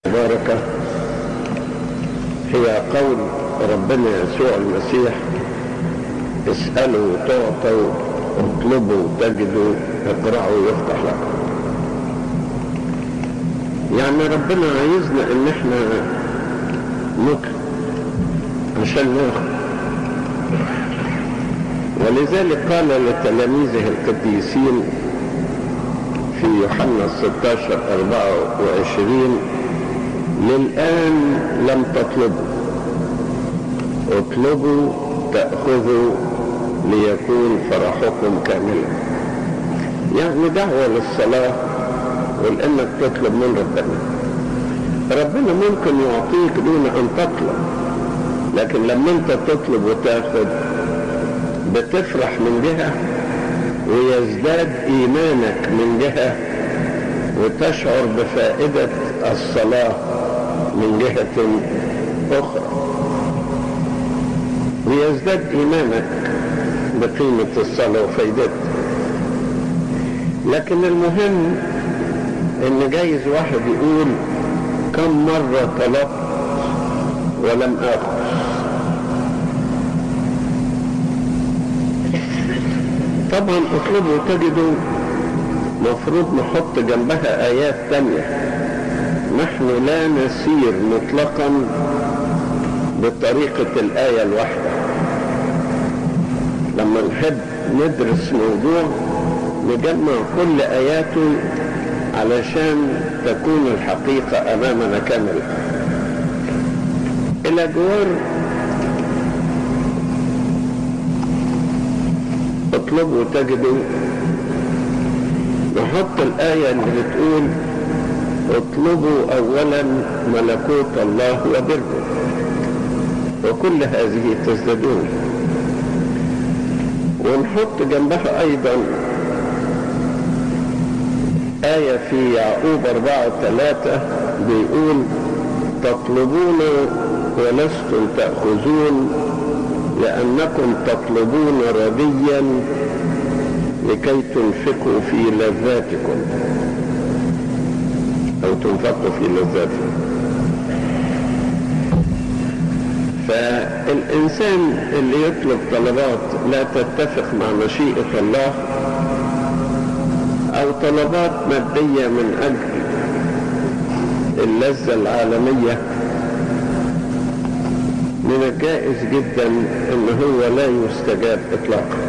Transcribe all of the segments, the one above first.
المباركة هي قول ربنا يسوع المسيح اسألوا تعطوا اطلبوا تجدوا اقرعوا يفتح لكم يعني ربنا عايزنا ان احنا نطلب عشان ناخد ولذلك قال لتلاميذه القديسين في يوحنا 16 24 للآن لم تطلبوا اطلبوا تأخذوا ليكون فرحكم كاملا يعني دعوة للصلاة ولأنك تطلب من ربنا ربنا ممكن يعطيك دون أن تطلب لكن لما انت تطلب وتاخد بتفرح من جهة ويزداد إيمانك من جهة وتشعر بفائدة الصلاة من جهة أخرى ويزداد إيمانك بقيمة الصلاة وفائدتها لكن المهم ان جايز واحد يقول كم مرة طلبت ولم اخذ طبعا اطلبوا تجدوا مفروض نحط جنبها ايات تانية نحن لا نسير مطلقا بطريقة الآية الواحدة لما نحب ندرس موضوع نجمع كل آياته علشان تكون الحقيقة أمامنا كاملة إلى جوار اطلبوا تجدوا نحط الآية اللي بتقول اطلبوا أولا ملكوت الله وبره وكل هذه تزدادون ونحط جنبها أيضا آية في يعقوب أربعة ثلاثة بيقول تطلبون ولستم تأخذون لأنكم تطلبون رديا لكي تنفقوا في لذاتكم أو تنفقوا في لذاتكم فالإنسان اللي يطلب طلبات لا تتفق مع مشيئة الله أو طلبات مادية من أجل اللذة العالمية من الجائز جدا أن هو لا يستجاب إطلاقا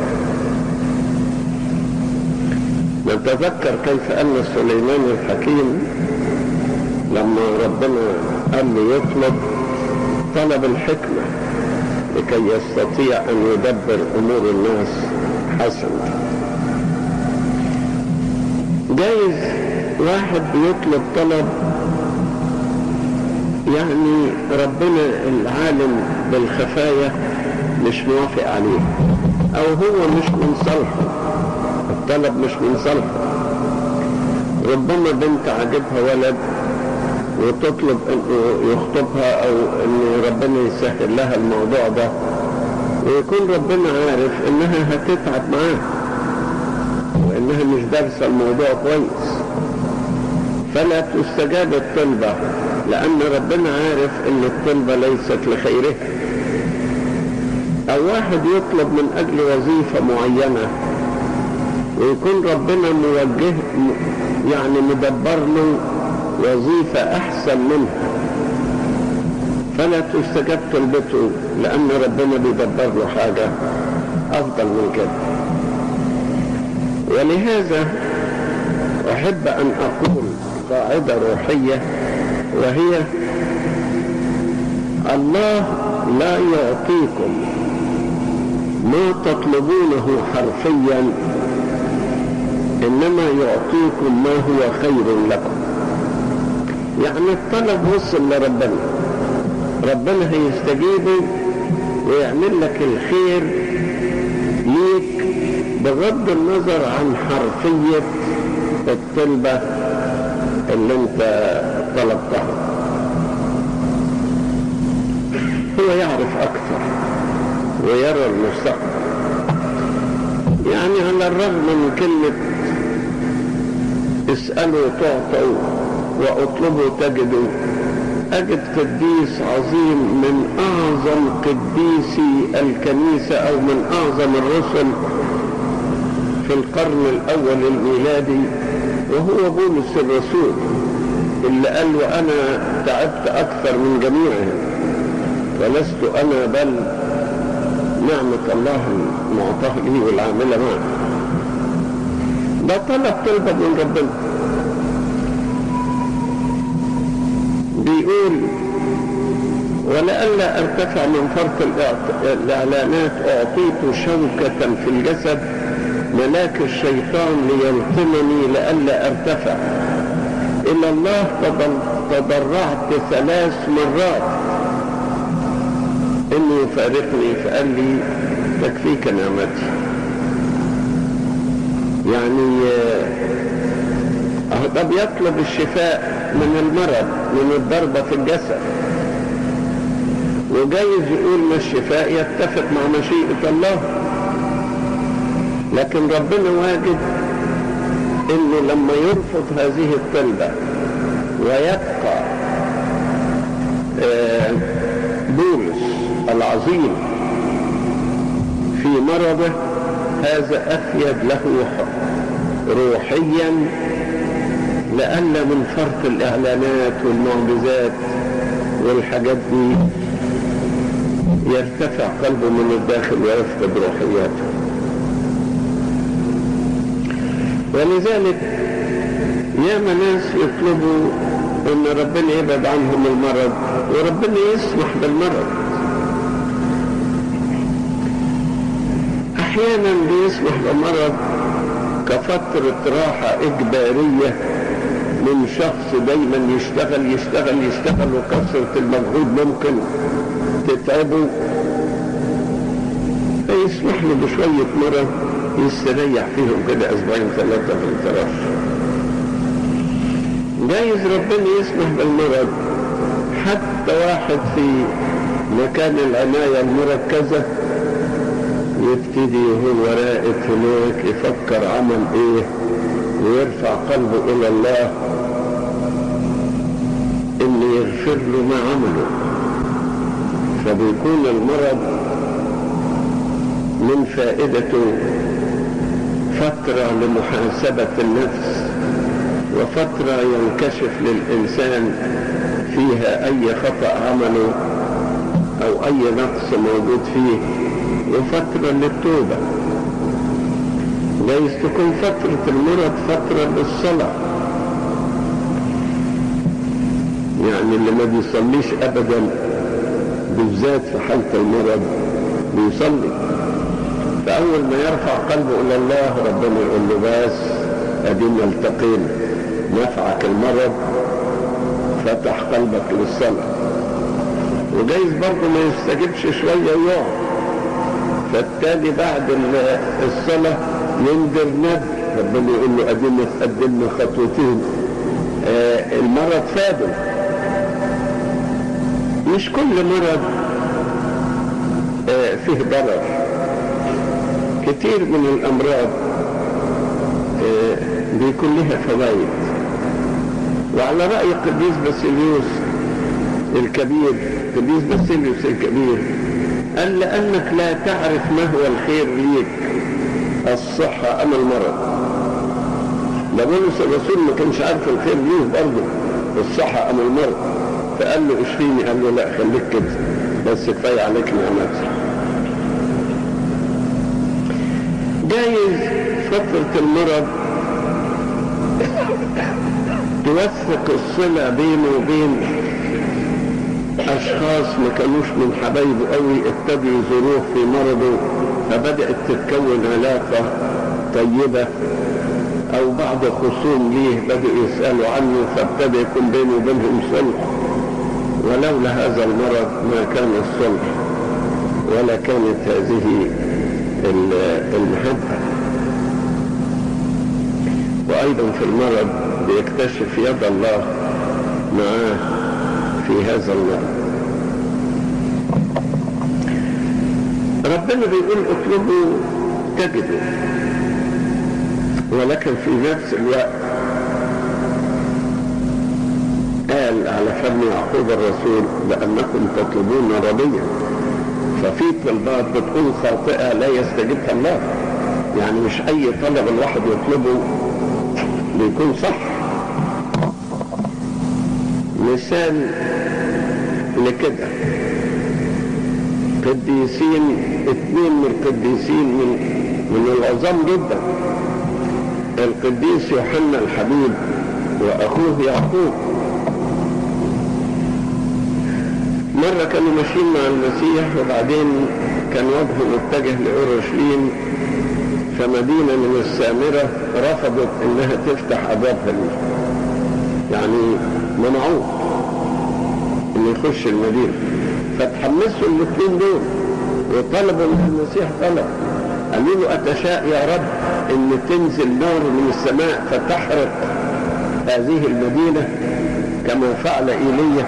نتذكر كيف أن سليمان الحكيم لما ربنا قال له يطلب طلب الحكمة لكي يستطيع أن يدبر أمور الناس حسنا جايز واحد بيطلب طلب يعني ربنا العالم بالخفايا مش موافق عليه او هو مش من صالحه الطلب مش من صالحه ربما بنت عجبها ولد وتطلب انه يخطبها او ان ربنا يسهل لها الموضوع ده ويكون ربنا عارف انها هتتعب معاه وانها مش دارسه الموضوع كويس فلا تستجاب الطلبة لأن ربنا عارف أن الطلبة ليست لخيرها أو واحد يطلب من أجل وظيفة معينة ويكون ربنا موجه يعني مدبر له وظيفة أحسن منها فلا تستجاب طلبته لأن ربنا بيدبر له حاجة أفضل من كده ولهذا أحب أن أقول قاعدة روحية وهي الله لا يعطيكم ما تطلبونه حرفيا إنما يعطيكم ما هو خير لكم يعني الطلب وصل لربنا ربنا هيستجيبه ويعمل لك الخير ليك بغض النظر عن حرفية الطلبة اللي انت طلبتها هو يعرف اكثر ويرى المستقبل يعني على الرغم من كلمة اسألوا تعطوا واطلبوا تجدوا أجد قديس عظيم من أعظم قديسي الكنيسة أو من أعظم الرسل في القرن الأول الميلادي وهو بولس الرسول اللي قال وأنا تعبت أكثر من جميعهم ولست أنا بل نعمة الله المعطاه لي والعاملة معه ده طلب طلبة من ربنا بيقول ولئلا ارتفع من فرط الاعلانات اعطيت شوكة في الجسد ملاك الشيطان ليلطمني لئلا ارتفع الى الله تضرعت ثلاث مرات انه يفارقني فقال لي تكفيك نعمتي يعني ده بيطلب الشفاء من المرض من الضربة في الجسد وجايز يقول ان الشفاء يتفق مع مشيئة الله لكن ربنا واجد انه لما يرفض هذه الطلبة ويبقى بولس العظيم في مرضه هذا أفيد له روحيا لأن من فرط الإعلانات والمعجزات والحاجات دي يرتفع قلبه من الداخل ويفقد روحياته ولذلك ياما ناس يطلبوا ان ربنا يبعد عنهم المرض وربنا يسمح بالمرض احيانا بيسمح بالمرض كفترة راحة اجبارية من شخص دايما يشتغل يشتغل يشتغل وكثرة المجهود ممكن تتعبه فيسمح له بشوية مرض يستريح فيهم كده اسبوعين ثلاثة في الفراش جايز ربنا يسمح بالمرض حتى واحد في مكان العناية المركزة يبتدي وهو راقد هناك يفكر عمل ايه ويرفع قلبه الى الله ان يغفر له ما عمله فبيكون المرض من فائدته فترة لمحاسبة النفس وفترة ينكشف للإنسان فيها أي خطأ عمله أو أي نقص موجود فيه وفترة للتوبة جايز تكون فترة المرض فترة للصلاة يعني اللي ما بيصليش أبدا بالذات في حالة المرض بيصلي فأول ما يرفع قلبه إلى الله ربنا يقول له بس أدينا التقينا نفعك المرض فتح قلبك للصلاة وجايز برضه ما يستجبش شوية ويقعد فالتالي بعد الصلاة ينذر ندر ربنا يقول له أدينا تقدمنا خطوتين آه المرض فاده مش كل مرض آه فيه ضرر كتير من الأمراض آه بيكون لها فوائد وعلى رأي قديس باسيليوس الكبير قديس باسيليوس الكبير قال لأنك لا تعرف ما هو الخير ليك الصحة أم المرض ده بولس الرسول ما كانش عارف الخير ليه برضه الصحة أم المرض فقال له اشفيني قال له لا خليك كده بس كفاية عليك نعمتي جايز فترة المرض توثق الصلة بينه وبين أشخاص ما كانوش من حبايبه قوي ابتدوا يزوروه في مرضه فبدأت تتكون علاقة طيبة أو بعض خصوم ليه بدأوا يسألوا عنه فابتدى يكون بينه وبينهم صلح ولولا هذا المرض ما كان الصلح ولا كانت هذه المحبة وأيضا في المرض بيكتشف يد الله معاه في هذا المرض ربنا بيقول اطلبوا تجدوا ولكن في نفس الوقت قال على فم يعقوب الرسول لأنكم تطلبون رضيا ففي طلبات بتكون خاطئة لا يستجيبها الله يعني مش أي طلب الواحد يطلبه بيكون صح مثال لكده قديسين اثنين من القديسين من من العظام جدا القديس يوحنا الحبيب واخوه يعقوب مرة كانوا ماشيين مع المسيح وبعدين كان وجهه متجه لأورشليم فمدينة من السامرة رفضت انها تفتح ابوابها ليه يعني منعوه انه يخش المدينة فتحمسوا الاثنين دول وطلبوا من المسيح طلب قالوا له اتشاء يا رب ان تنزل نار من السماء فتحرق هذه المدينة كما فعل ايليا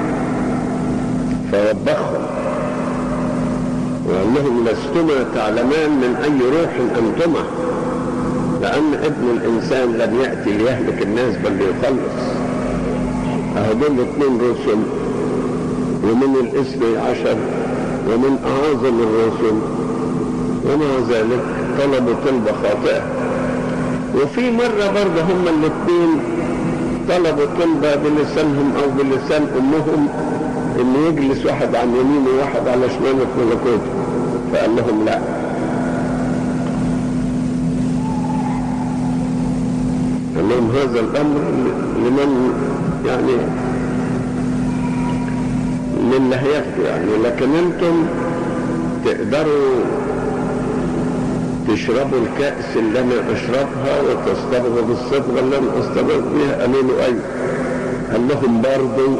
فوبخهم وقال لهم لستما تعلمان من اي روح انتما لان ابن الانسان لم ياتي ليهلك الناس بل ليخلص اهو دول اثنين رسل ومن الاثني عشر ومن اعظم الرسل ومع ذلك طلبوا طلبة خاطئة وفي مرة برضه هما الاثنين طلبوا طلبة بلسانهم او بلسان امهم ان يجلس واحد عن يمينه وواحد على شماله في ملكوته فقال لهم لا قال لهم هذا الامر لمن يعني للي هياخده يعني لكن انتم تقدروا تشربوا الكأس اللي انا اشربها وتصطبغوا بالصبغة اللي انا اصطبغ بيها قالوا له ايوه قال لهم برضه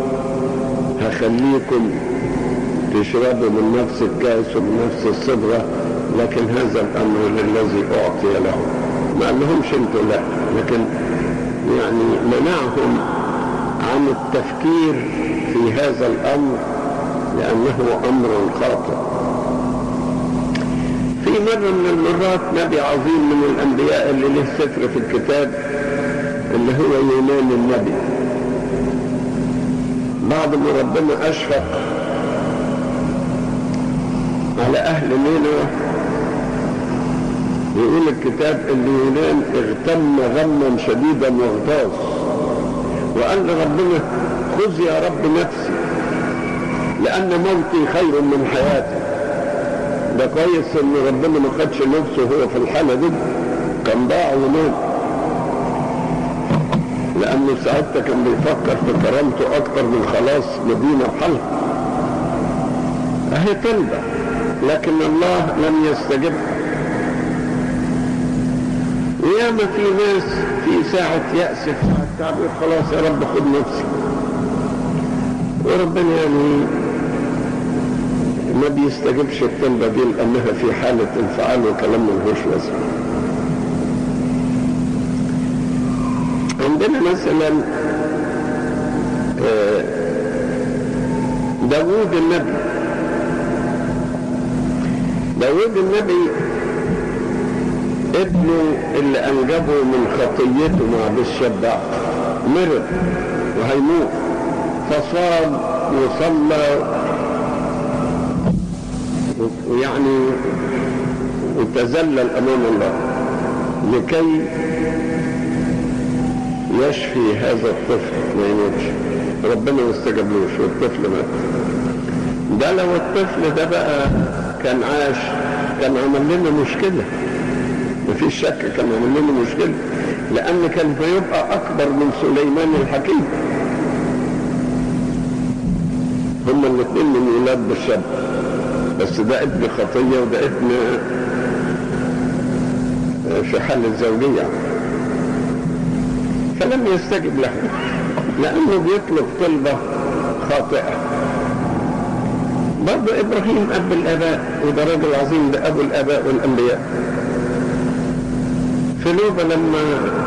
هخليكم تشربوا من نفس الكأس ومن نفس الصبغة لكن هذا الامر للذي اعطي له ما قال لهمش انتوا لا لكن يعني منعهم عن التفكير في هذا الامر لانه امر خاطئ في مرة من المرات نبي عظيم من الانبياء اللي له سفر في الكتاب اللي هو يونان النبي بعد ما ربنا اشفق على اهل نينوى يقول الكتاب ان يونان اغتم غما شديدا واغتاظ وقال لربنا خذ يا رب نفسي لان موتي خير من حياتي ده كويس ان ربنا ما خدش نفسه وهو في الحاله دي كان ضاع ومات لانه ساعتها كان بيفكر في كرامته اكتر من خلاص مدينه بحالها اهي طلبه لكن الله لم يستجبها وياما في ناس في ساعة يأس في ساعة تعب خلاص يا رب خد نفسي وربنا يعني ما بيستجبش الطلبة دي لأنها في حالة انفعال وكلام ملهوش لازمة عندنا مثلا داوود النبي داوود النبي ابنه اللي انجبه من خطيته مع بالشبع مرض وهيموت فصام وصلى ويعني وتذلل امام الله لكي يشفي هذا الطفل ما يموتش ربنا ما استجابلوش والطفل مات ده لو الطفل ده بقى كان عاش كان عمل لنا مشكله مفيش شك كان عمل لنا مشكله لان كان هيبقى اكبر من سليمان الحكيم هما الاثنين من ولاد بالشاب بس ده ابن خطيه وده ابن في حال الزوجيه فلم يستجب له لانه بيطلب طلبه خاطئه برضه ابراهيم اب الاباء وده راجل عظيم ده ابو الاباء والانبياء فلوبة لما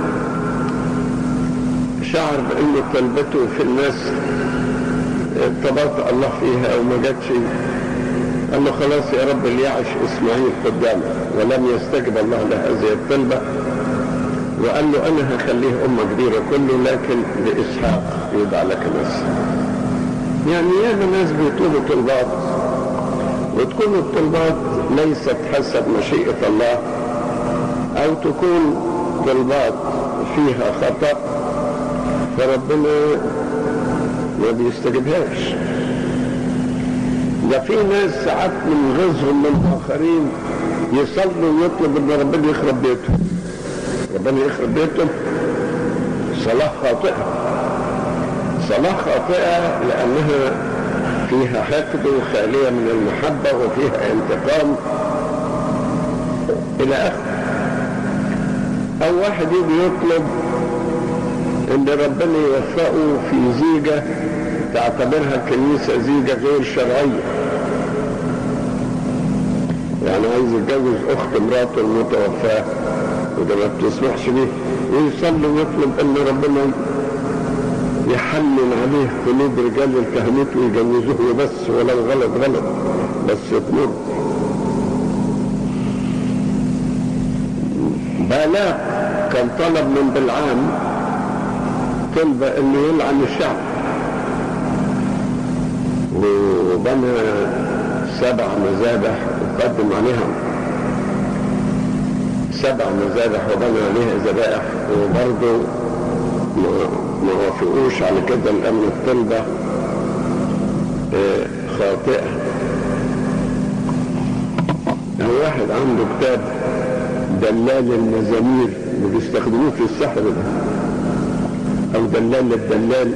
شعر بأن طلبته في الناس ارتبط الله فيها وما جاتش قال له خلاص يا رب ليعش اسماعيل قدامك ولم يستجب الله لهذه الطلبة وقال له انا هخليه امه كبيره كله لكن لاسحاق يدعى لك نسل يعني ياما ناس بيطلبوا طلبات وتكون الطلبات ليست حسب مشيئه الله او تكون طلبات فيها خطا فربنا ما بيستجيبهاش ده في ناس ساعات من غزهم من اخرين يصلوا ويطلب ان ربنا يخرب بيتهم ربنا يخرب بيتهم صلاة خاطئة صلاة خاطئة لأنها فيها حقد وخالية من المحبة وفيها انتقام إلى آخره أو واحد يجي يطلب إن ربنا يوفقه في زيجة تعتبرها الكنيسة زيجة غير شرعية يعني عايز يتجوز أخت مراته المتوفاة وده ما بتسمحش بيه ويصلي ويطلب ان ربنا يحنن عليه قلوب رجال الكهنوت ويجوزوه بس ولو غلط غلط بس تمر بالاق كان طلب من بلعام طلب انه يلعن الشعب وبنى سبع مذابح وقدم عليها سبع مذابح وبنى عليها ذبائح وبرضه ما وافقوش على كده لأن الطلبة خاطئة يعني واحد عنده كتاب دلال المزامير اللي بيستخدموه في السحر ده أو دلال الدلال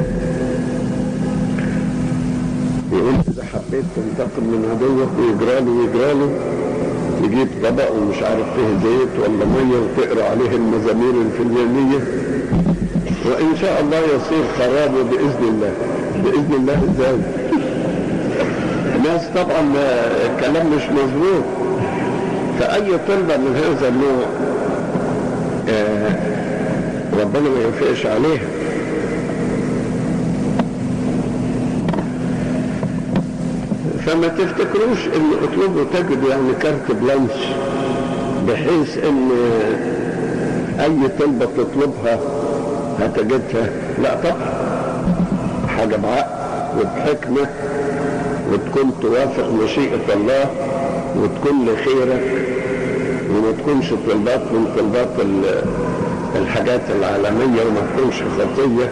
يقول إذا حبيت تنتقم من عدوك ويجراله ويجراله تجيب طبق ومش عارف فيه زيت ولا ميه وتقرا عليه المزامير الفلانيه وان شاء الله يصير خرابه باذن الله باذن الله ازاي ناس طبعا الكلام مش مظبوط فاي طلبه من هذا النوع آه ربنا ما يوافقش عليها فما تفتكروش ان اطلبوا تجدوا يعني كارت بلانش بحيث ان اي طلبة تطلبها هتجدها لا طبعا حاجة بعقل وبحكمة وتكون توافق مشيئة الله وتكون لخيرك وما تكونش طلبات من طلبات الحاجات العالمية وما تكونش خطية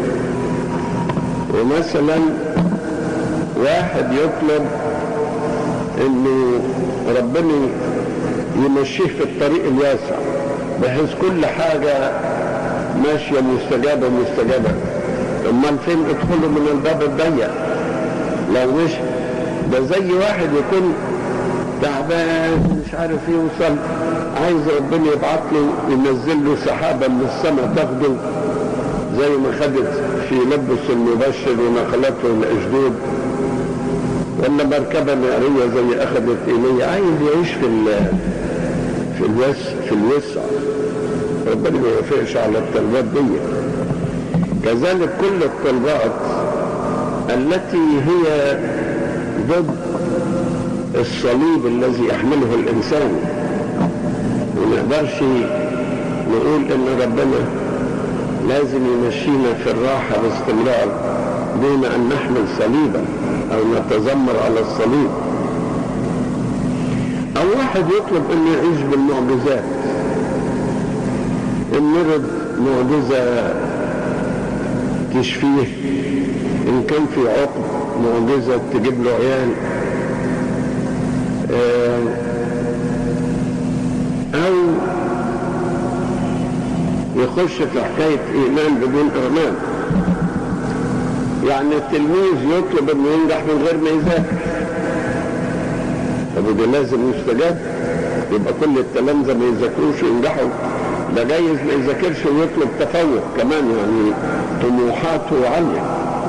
ومثلا واحد يطلب انه ربنا يمشيه في الطريق الواسع بحيث كل حاجة ماشية مستجابة مستجابة امال فين ادخلوا من الباب الضيق لو مش ده زي واحد يكون تعبان مش عارف يوصل عايز ربنا يبعت له ينزل له سحابة من السماء تاخده زي ما خدت في لبس المبشر ونقلته الأجدود ولا مركبة نارية زي أخذت إيليا عايز يعيش في ال في الوس في الوسع ربنا ما يوافقش على الطلبات دي كذلك كل الطلبات التي هي ضد الصليب الذي يحمله الإنسان ما نقدرش نقول إن ربنا لازم يمشينا في الراحة باستمرار دون أن نحمل صليبا أو نتذمر على الصليب أو واحد يطلب أن يعيش بالمعجزات إن مرض معجزة تشفيه إن كان في عقد معجزة تجيب له عيال أو يخش في حكاية إيمان بدون إغمان يعني التلميذ يطلب انه ينجح من غير ما يذاكر طب ده لازم يستجاب يبقى كل التلامذة ما يذاكروش وينجحوا ده جايز ما يذاكرش ويطلب تفوق كمان يعني طموحاته عالية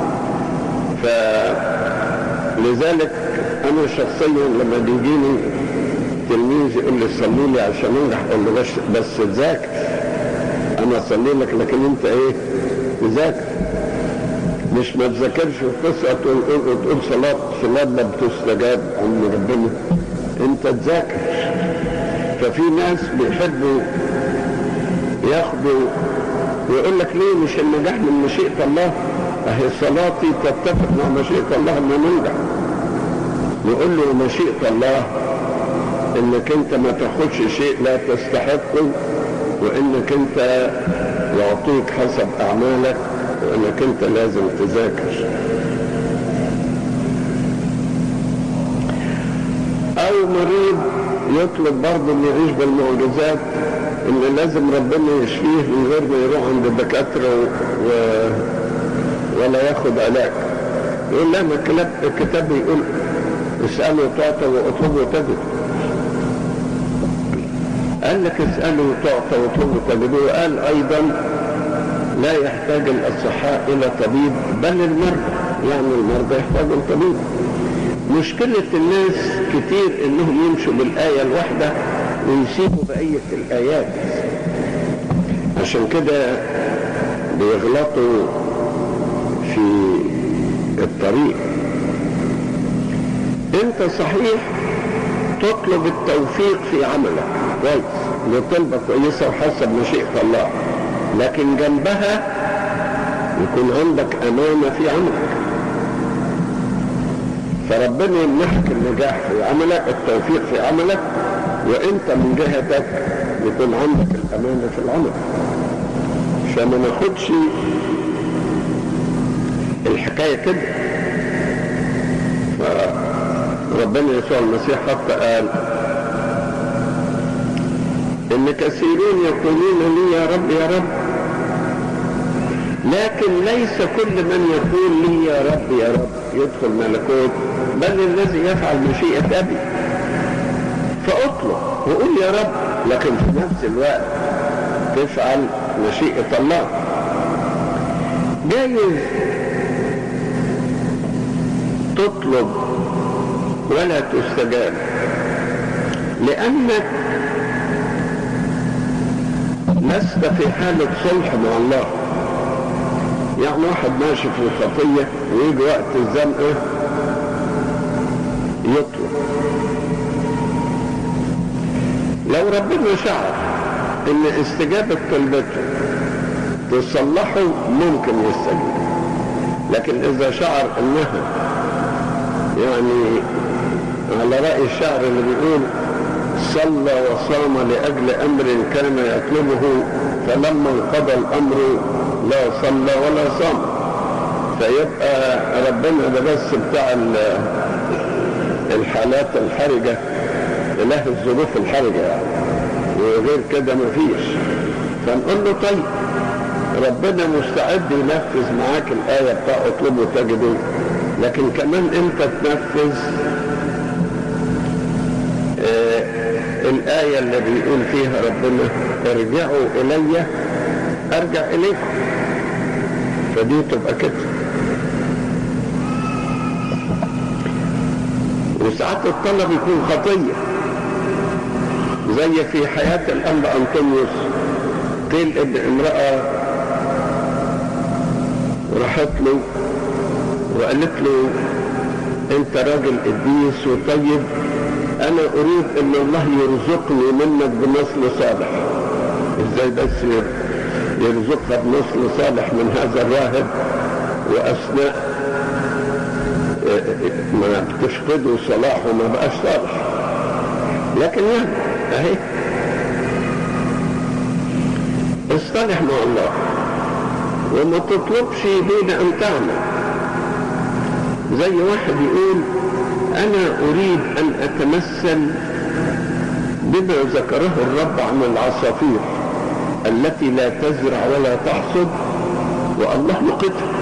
فلذلك انا شخصيا لما بيجيني تلميذ يقول لي صلي لي عشان انجح اقول له بس بس تذاكر انا اصلي لك لكن انت ايه تذاكر مش ما تذاكرش وتسقط وتقول صلاة صلاة ما بتستجاب عند ربنا انت تذاكر ففي ناس بيحبوا ياخدوا ويقول لك ليه مش النجاح من مشيئة الله اهي صلاتي تتفق مع مشيئة الله ان ننجح نقول له مشيئة الله انك انت ما تاخدش شيء لا تستحقه وانك انت يعطيك حسب اعمالك وانك انت لازم تذاكر او مريض يطلب برضه ان يعيش بالمعجزات ان لازم ربنا يشفيه من غير ما يروح عند الدكاتره و... ولا ياخد علاج يقول لا ما الكتاب بيقول اسألوا تعطى واطلبوا تجد قال لك اسألوا تعطى واطلبوا تجد وقال ايضا لا يحتاج الاصحاء الى طبيب بل المرضى يعني المرضى يحتاجوا طبيب مشكلة الناس كتير انهم يمشوا بالآية الواحدة ويسيبوا بقية الآيات عشان كده بيغلطوا في الطريق انت صحيح تطلب التوفيق في عملك كويس لطلبة كويسة وحسب مشيئة الله لكن جنبها يكون عندك أمانة في عملك فربنا يمنحك النجاح في عملك التوفيق في عملك وانت من جهتك يكون عندك الامانه في العمل فما ناخدش الحكايه كده فربنا يسوع المسيح حتى قال ان كثيرون يقولون لي يا رب يا رب لكن ليس كل من يقول لي يا رب يا رب يدخل ملكوت بل الذي يفعل مشيئة أبي فأطلب وقول يا رب لكن في نفس الوقت تفعل مشيئة الله جايز تطلب ولا تستجاب لأنك لست في حالة صلح مع الله يعني واحد ماشي في الخطية ويجي وقت الزنقة يطلب لو ربنا شعر ان استجابة طلبته تصلحه ممكن يستجيب لكن اذا شعر انها يعني على رأي الشعر اللي بيقول صلى وصام لأجل أمر كان يطلبه فلما انقضى الأمر لا صلى ولا صام فيبقى ربنا ده بس بتاع الحالات الحرجة إله الظروف الحرجة يعني وغير كده مفيش فنقول له طيب ربنا مستعد ينفذ معاك الآية بتاع اطلبوا تجدوا لكن كمان انت تنفذ آه الآية اللي بيقول فيها ربنا ارجعوا إلي أرجع إليكم فدي تبقى كده وساعات الطلب يكون خطية زي في حياة الأنبا أنطونيوس قيل ابن امرأة راحت له وقالت له انت راجل قديس وطيب انا اريد ان الله يرزقني منك بنسل صالح ازاي بس يرزقها بنسل صالح من هذا الراهب واثناء ما بتفقدوا صلاحه ما بقاش صالح لكن يعني اهي اصطلح مع الله وما تطلبش دون ان تعمل زي واحد يقول انا اريد ان اتمثل بما ذكره الرب عن العصافير التي لا تزرع ولا تحصد والله يقتها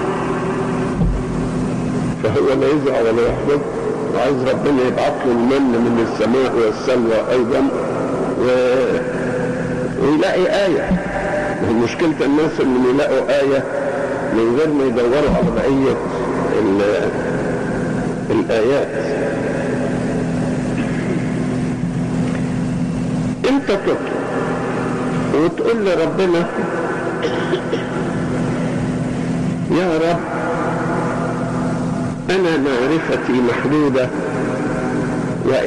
فهو لا يزرع ولا يحصد وعايز ربنا يبعث له المن من السماء والسلوى ايضا و... ويلاقي آية مشكلة الناس اللي يلاقوا آية من غير ما يدوروا على بقية الآيات انت تطلب وتقول لربنا يا رب انا معرفتي محدودة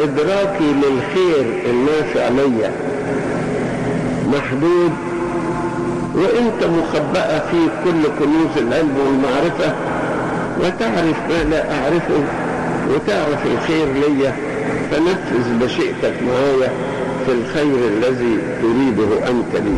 وادراكي للخير النافع ليا محدود وانت مخبأة في كل كنوز العلم والمعرفة وتعرف ما لا أعرفه وتعرف الخير ليا فنفذ مشيئتك معايا في الخير الذي تريده أنت لي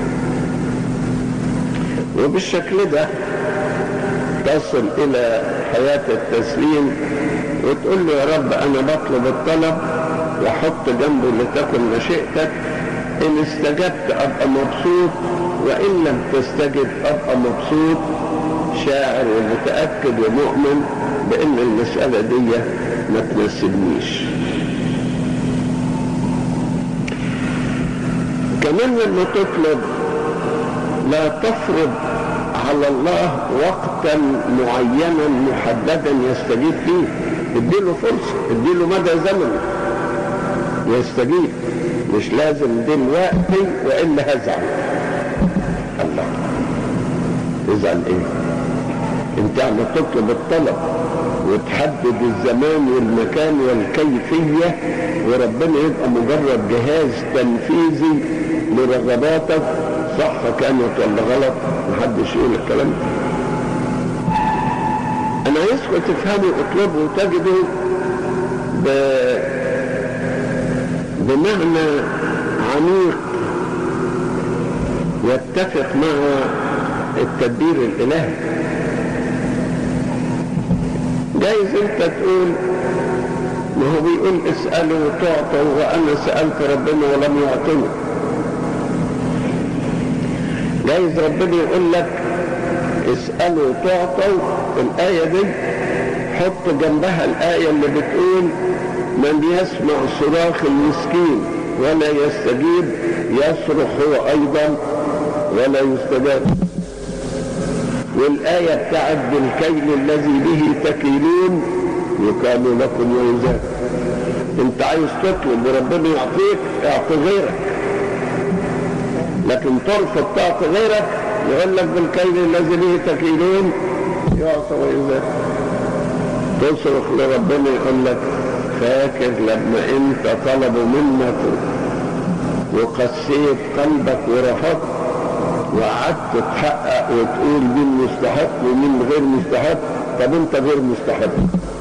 وبالشكل ده تصل إلى حياة التسليم وتقول له يا رب أنا بطلب الطلب وحط جنبه لتكن مشيئتك إن استجبت أبقى مبسوط وإن لم تستجب أبقى مبسوط شاعر ومتأكد ومؤمن بأن المسألة دي ما تناسبنيش كمان لما تطلب لا تفرض على الله وقتا معينا محددا يستجيب فيه اديله فرصة اديله مدى زمن يستجيب مش لازم دلوقتي والا هزعل الله تزعل ايه انت عم تطلب الطلب وتحدد الزمان والمكان والكيفية وربنا يبقى مجرد جهاز تنفيذي لرغباتك صح كانت ولا غلط محدش يقول الكلام ده انا عايزكم تفهموا اطلبوا وتجدوا ب... بمعنى عميق يتفق مع التدبير الالهي جايز انت تقول ما هو بيقول اسألوا وتعطوا وانا سألت ربنا ولم يعطني جايز ربنا يقول لك اسألوا وتعطوا الآية دي حط جنبها الآية اللي بتقول من يسمع صراخ المسكين ولا يستجيب يصرخ هو أيضا ولا يستجاب والآية بتاعت بالكيل الذي به تكيلون يكال لكم ويزاد انت عايز تطلب وربنا يعطيك اعطي غيرك لكن ترفض تعطي غيرك يقول لك بالكيل الذي به تكيلون يعطى ويزاد تصرخ لربنا يقول لك فاكر لما انت طلبوا منك وقسيت قلبك ورفضت وقعدت تحقق وتقول مين مستحق ومين غير مستحق طب انت غير مستحق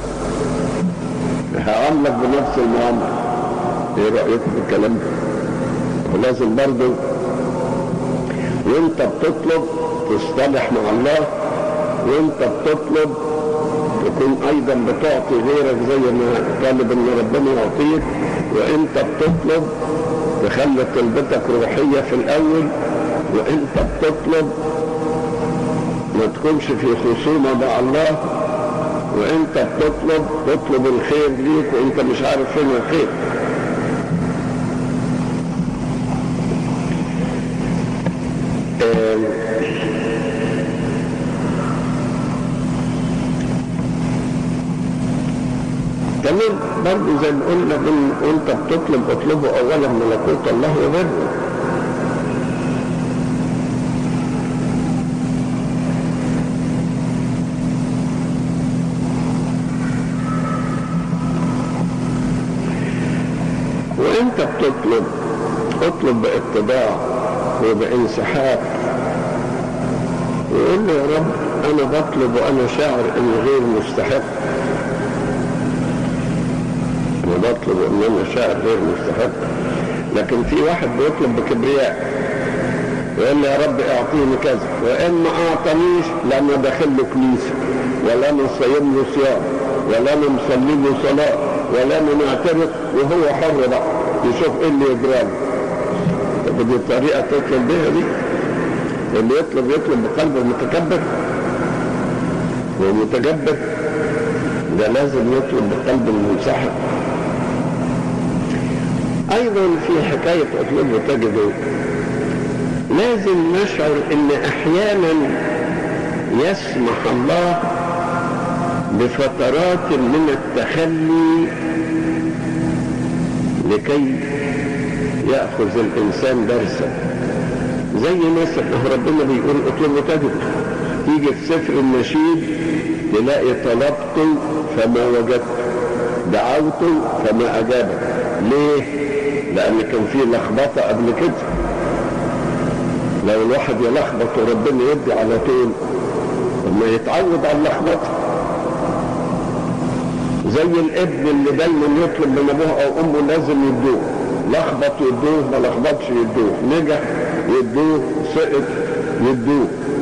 هعاملك بنفس المعامله ايه رايك في الكلام ده ولازم برضه وانت بتطلب تصطلح مع الله وانت بتطلب تكون ايضا بتعطي غيرك زي ما طالب ان ربنا يعطيك وانت بتطلب تخلي طلبتك روحية في الاول وانت بتطلب ما تكونش في خصومة مع الله وانت بتطلب تطلب الخير ليك وانت مش عارف فين الخير كمان برضه زي ما قلنا وانت بتطلب اطلبه اولا ملكوت الله وبره وانت بتطلب اطلب باتباع وبانسحاب وقول له يا رب انا بطلب وانا شاعر اني غير مستحق انا بطلب ان انا شاعر غير مستحق لكن في واحد بيطلب بكبرياء يقول لي يا رب اعطيني كذا وان ما اعطانيش لا انا داخل له كنيسه ولا انا صايم له صيام ولا انا مصلي له صلاه ولا انا معترف وهو حر بقى يشوف ايه اللي يجرى له طب دي الطريقه تطلب بيها دي اللي يطلب يطلب بقلب المتكبر والمتجبر ده لازم يطلب بقلب المنسحب ايضا في حكاية اطلبه تجده لازم نشعر ان احيانا يسمح الله بفترات من التخلي لكي يأخذ الإنسان درسا زي مثلا ربنا بيقول اطلبوا تجد تيجي في سفر النشيد تلاقي طلبت فما وجدت دعوت فما أجابت ليه؟ لأن كان في لخبطة قبل كده لو الواحد يلخبط وربنا يدي على طول وما يتعود على اللخبطه زي الابن اللي دايما يطلب من ابوه او امه لازم يدوه لخبط يدوه ما لخبطش يدوه نجح يدوه سقط يدوه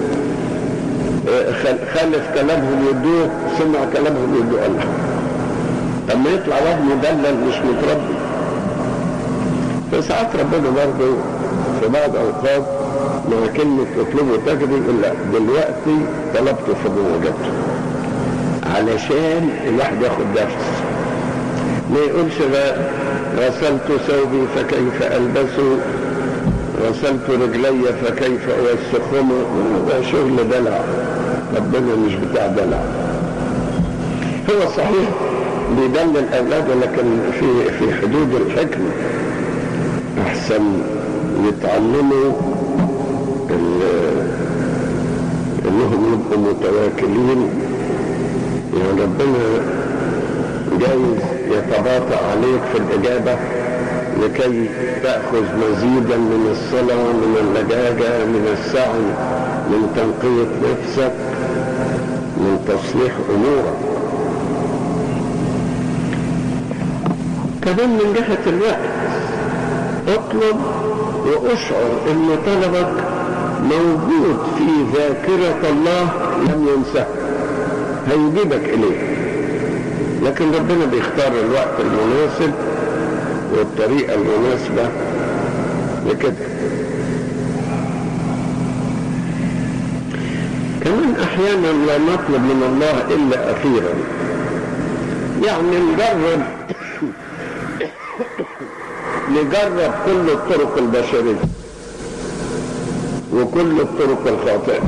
خالف كلامهم يدوه سمع كلامهم يدوه الله طب ما يطلع واحد مدلل مش متربي فساعات ربنا برضه في بعض اوقات مع كلمة اطلبوا تجري يقول لا دلوقتي طلبته فما وجدته علشان الواحد ياخد درس ما يقولش بقى غسلت ثوبي فكيف البسه غسلت رجلي فكيف اوسخهما ده شغل دلع ربنا مش بتاع دلع هو صحيح بيدلل اولاده لكن في في حدود الحكمه احسن يتعلموا انهم يبقوا متواكلين يعني ربنا جايز يتباطأ عليك في الإجابة لكي تأخذ مزيدا من الصلاة من اللجاجة من السعي من تنقية نفسك من تصليح أمورك كمان من جهة الوقت اطلب واشعر ان طلبك موجود في ذاكرة الله لم ينساه هيجيبك اليه لكن ربنا بيختار الوقت المناسب والطريقة المناسبة لكده كمان احيانا لا نطلب من الله الا اخيرا يعني نجرب نجرب كل الطرق البشرية وكل الطرق الخاطئة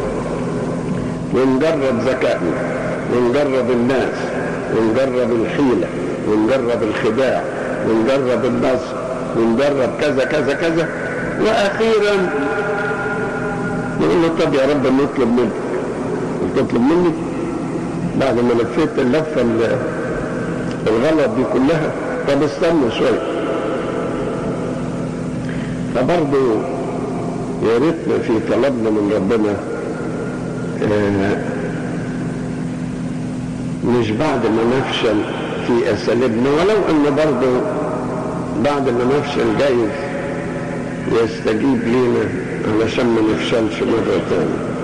ونجرب ذكائنا ونجرب الناس ونجرب الحيلة ونجرب الخداع ونجرب النصر ونجرب كذا كذا كذا واخيرا نقول له طب يا رب نطلب منك تطلب مني بعد ما لفيت اللفه الغلط دي كلها طب استنى شويه فبرضه يا ريتنا في طلبنا من ربنا آه مش بعد ما نفشل في اساليبنا ولو ان برضه بعد ما نفشل جايز يستجيب لينا علشان ما نفشلش مرة تانية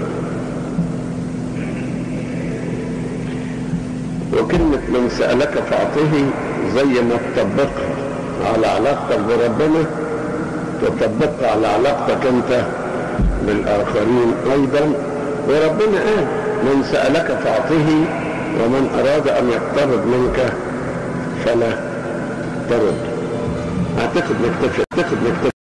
وكلمة من سألك فأعطه زي ما تطبقها على علاقتك بربنا تطبقها على علاقتك انت بالآخرين أيضا وربنا قال من سألك فأعطه ومن أراد أن يقترض منك فلا ترد أعتقد نكتفي أعتقد نكتفي